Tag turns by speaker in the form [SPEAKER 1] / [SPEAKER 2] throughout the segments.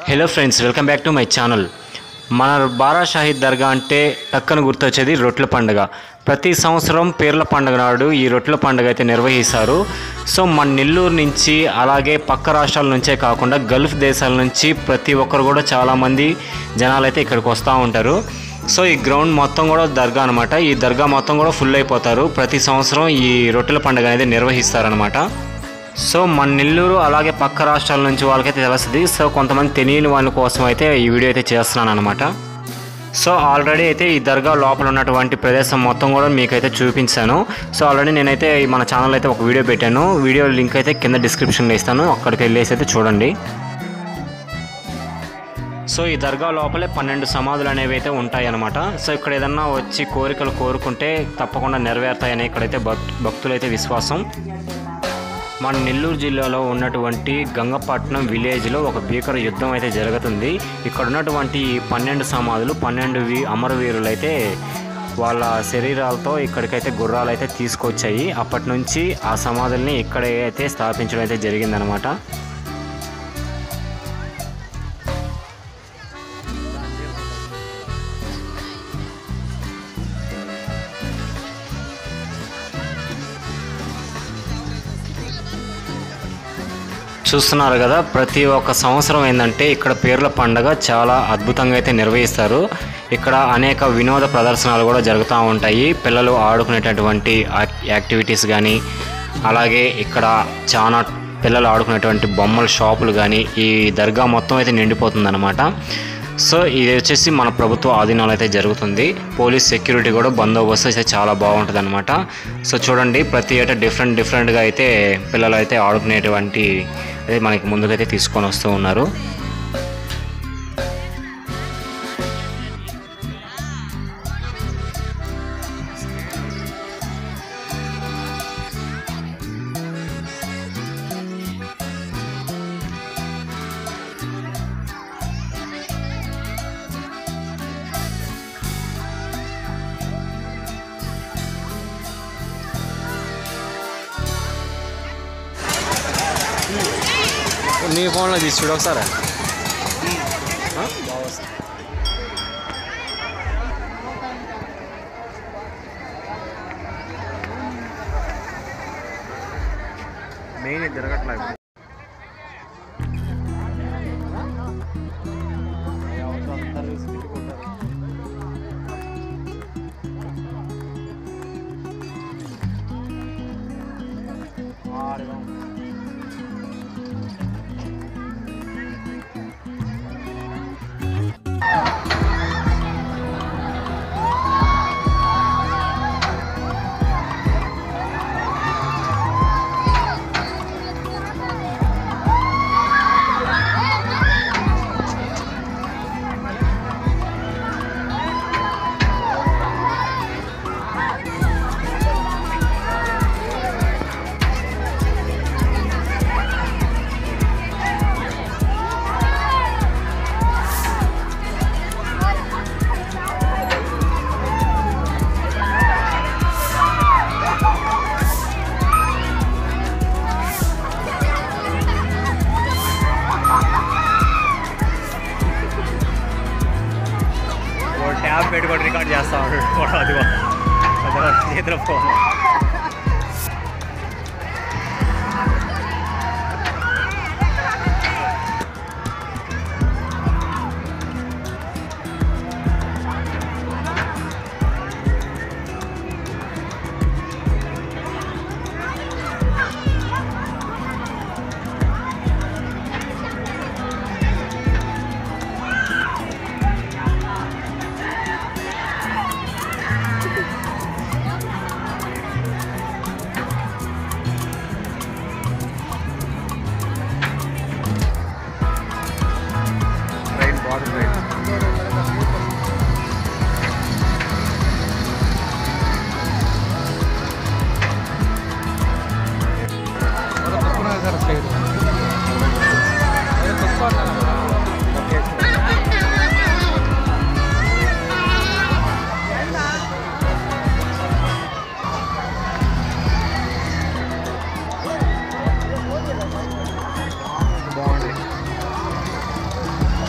[SPEAKER 1] Hello friends welcome back to my channel మన బారా షాహిద్ దర్గా అంటే టక్కన గుర్తొచ్చేది రొట్టెల పండుగ ప్రతి సంవత్సరం పీర్ల పండుగ నాడు ఈ రొట్టెల పండుగ అయితే నిర్వహిస్తారు సో మన నెల్లూరు నుంచి అలాగే పక్క రాష్ట్రాల నుంచే కాకుండా గల్ఫ్ దేశాల నుంచి ప్రతి ఒక్కరు కూడా చాలామంది జనాలు అయితే ఇక్కడికి వస్తూ ఉంటారు సో ఈ గ్రౌండ్ మొత్తం కూడా దర్గా అనమాట ఈ దర్గా మొత్తం కూడా ఫుల్ అయిపోతారు ప్రతి సంవత్సరం ఈ రొట్టెల పండుగ అనేది నిర్వహిస్తారనమాట సో మన నెల్లూరు అలాగే పక్క రాష్ట్రాల నుంచి వాళ్ళకైతే తెలుస్తుంది సో కొంతమంది తెలియని వాళ్ళ కోసం అయితే ఈ వీడియో అయితే చేస్తున్నాను అనమాట సో ఆల్రెడీ అయితే ఈ దర్గా లోపల ఉన్నటువంటి ప్రదేశం మొత్తం కూడా మీకైతే చూపించాను సో ఆల్రెడీ నేనైతే మన ఛానల్ అయితే ఒక వీడియో పెట్టాను వీడియో లింక్ అయితే కింద డిస్క్రిప్షన్లో ఇస్తాను అక్కడికి వెళ్ళేసి అయితే చూడండి సో ఈ దర్గా లోపలే పన్నెండు సమాధులు అనేవి అయితే ఉంటాయి అన్నమాట సో ఇక్కడ ఏదన్నా వచ్చి కోరికలు కోరుకుంటే తప్పకుండా నెరవేరుతాయని ఇక్కడైతే భక్ భక్తులైతే విశ్వాసం మన నెల్లూరు జిల్లాలో ఉన్నటువంటి గంగపట్నం విలేజ్లో ఒక భీకర యుద్ధం అయితే జరుగుతుంది ఇక్కడ ఉన్నటువంటి ఈ పన్నెండు సమాధులు పన్నెండు వీ అమరవీరులు అయితే వాళ్ళ శరీరాలతో ఇక్కడికైతే గుర్రాలు అయితే తీసుకొచ్చాయి అప్పటి నుంచి ఆ సమాధుల్ని ఇక్కడే అయితే స్థాపించడం అయితే జరిగిందనమాట చూస్తున్నారు కదా ప్రతి ఒక్క సంవత్సరం ఏంటంటే ఇక్కడ పేర్ల పండగ చాలా అద్భుతంగా అయితే నిర్వహిస్తారు ఇక్కడ అనేక వినోద ప్రదర్శనలు కూడా జరుగుతూ ఉంటాయి పిల్లలు ఆడుకునేటటువంటి యాక్- యాక్టివిటీస్ కానీ అలాగే ఇక్కడ చాలా పిల్లలు ఆడుకునేటువంటి బొమ్మల షాపులు కానీ ఈ దర్గా మొత్తం అయితే నిండిపోతుంది సో ఇది వచ్చేసి మన ప్రభుత్వ ఆధీనంలో అయితే జరుగుతుంది పోలీస్ సెక్యూరిటీ కూడా బందోబస్తు అయితే చాలా బాగుంటుంది అనమాట సో చూడండి ప్రతి ఏటా డిఫరెంట్ డిఫరెంట్గా అయితే పిల్లలు అయితే ఆడుకునేటువంటి అదే మనకి ముందుకైతే తీసుకొని వస్తూ ఉన్నారు నీ ఫోన్లో తీసి చూడు ఒకసారి మెయిన్ తిరగట్లేదు ట్యాబ్ పెట్టుకొని రికార్డ్ చేస్తా ఉన్నాడు ఫోటో అదిగో అదిగో చేతిలో ఫోన్ ట్రైన్ బాగుంది ట్రైన్ బాగుంది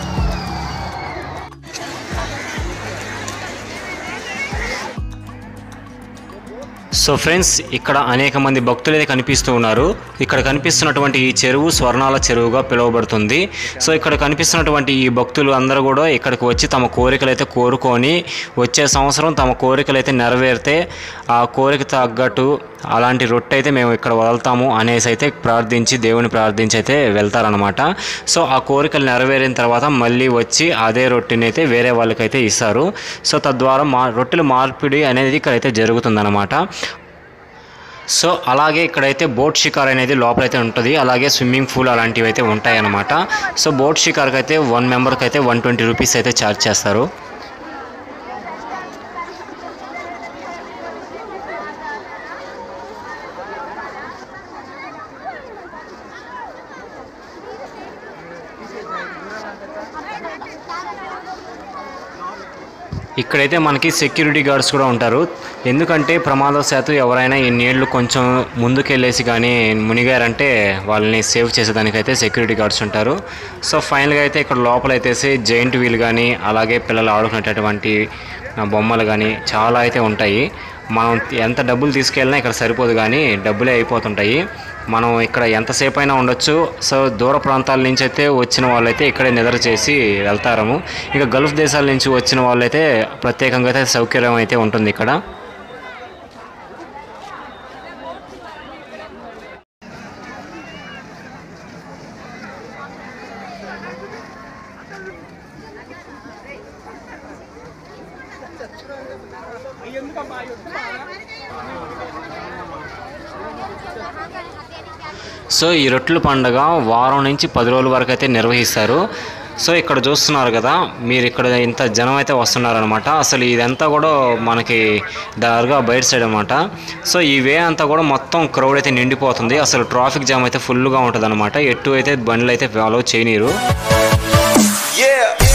[SPEAKER 1] సో ఫ్రెండ్స్ ఇక్కడ అనేక మంది భక్తులు అయితే కనిపిస్తూ ఉన్నారు ఇక్కడ కనిపిస్తున్నటువంటి ఈ చెరువు స్వర్ణాల చెరువుగా పిలువబడుతుంది సో ఇక్కడ కనిపిస్తున్నటువంటి ఈ భక్తులు అందరూ కూడా ఇక్కడికి వచ్చి తమ కోరికలు అయితే కోరుకొని వచ్చే సంవత్సరం తమ కోరికలు అయితే నెరవేరితే ఆ కోరిక తగ్గట్టు అలాంటి రొట్టె అయితే మేము ఇక్కడ వదులుతాము అనేసి అయితే ప్రార్థించి దేవుని ప్రార్థించి అయితే వెళ్తారనమాట సో ఆ కోరికలు నెరవేరిన తర్వాత మళ్ళీ వచ్చి అదే రొట్టెని అయితే వేరే వాళ్ళకైతే ఇస్తారు సో తద్వారా మా రొట్టెల మార్పిడి అనేది ఇక్కడైతే జరుగుతుందన్నమాట సో అలాగే ఇక్కడైతే బోట్ షికార్ అనేది లోపలైతే ఉంటుంది అలాగే స్విమ్మింగ్ పూల్ అలాంటివి అయితే ఉంటాయి అన్నమాట సో బోట్ షికార్కి అయితే వన్ మెంబర్కి అయితే వన్ ట్వంటీ రూపీస్ అయితే ఛార్జ్ చేస్తారు ఇక్కడైతే మనకి సెక్యూరిటీ గార్డ్స్ కూడా ఉంటారు ఎందుకంటే ప్రమాదవశాత్తు ఎవరైనా ఈ నీళ్లు కొంచెం ముందుకెళ్ళేసి కానీ మునిగారంటే వాళ్ళని సేవ్ చేసేదానికైతే సెక్యూరిటీ గార్డ్స్ ఉంటారు సో ఫైనల్గా అయితే ఇక్కడ లోపల అయితే జైంట్ వీల్ కానీ అలాగే పిల్లలు ఆడుకునేటటువంటి ఆ, బొమ్మలు కానీ చాలా అయితే ఉంటాయి మనం ఎంత డబ్బులు తీసుకెళ్ళినా ఇక్కడ సరిపోదు కానీ డబ్బులే అయిపోతుంటాయి మనం ఇక్కడ ఎంతసేపు అయినా ఉండొచ్చు సో దూర ప్రాంతాల నుంచి అయితే వచ్చిన వాళ్ళైతే ఇక్కడే నిద్ర చేసి వెళ్తారము ఇక గల్ఫ్ దేశాల నుంచి వచ్చిన వాళ్ళైతే ప్రత్యేకంగా అయితే సౌకర్యం అయితే ఉంటుంది ఇక్కడ సో ఈ రొట్టెల పండుగ వారం నుంచి పది రోజుల వరకు అయితే నిర్వహిస్తారు సో ఇక్కడ చూస్తున్నారు కదా మీరు ఇక్కడ ఇంత జనం అయితే వస్తున్నారనమాట అసలు ఇదంతా కూడా మనకి దారుగా బయట సైడ్ అనమాట సో ఈ వే అంతా కూడా మొత్తం క్రౌడ్ అయితే నిండిపోతుంది అసలు ట్రాఫిక్ జామ్ అయితే ఫుల్గా ఉంటుంది అనమాట ఎటు అయితే బండ్లు అయితే ఫాలో చేయనీరు
[SPEAKER 2] Yeah.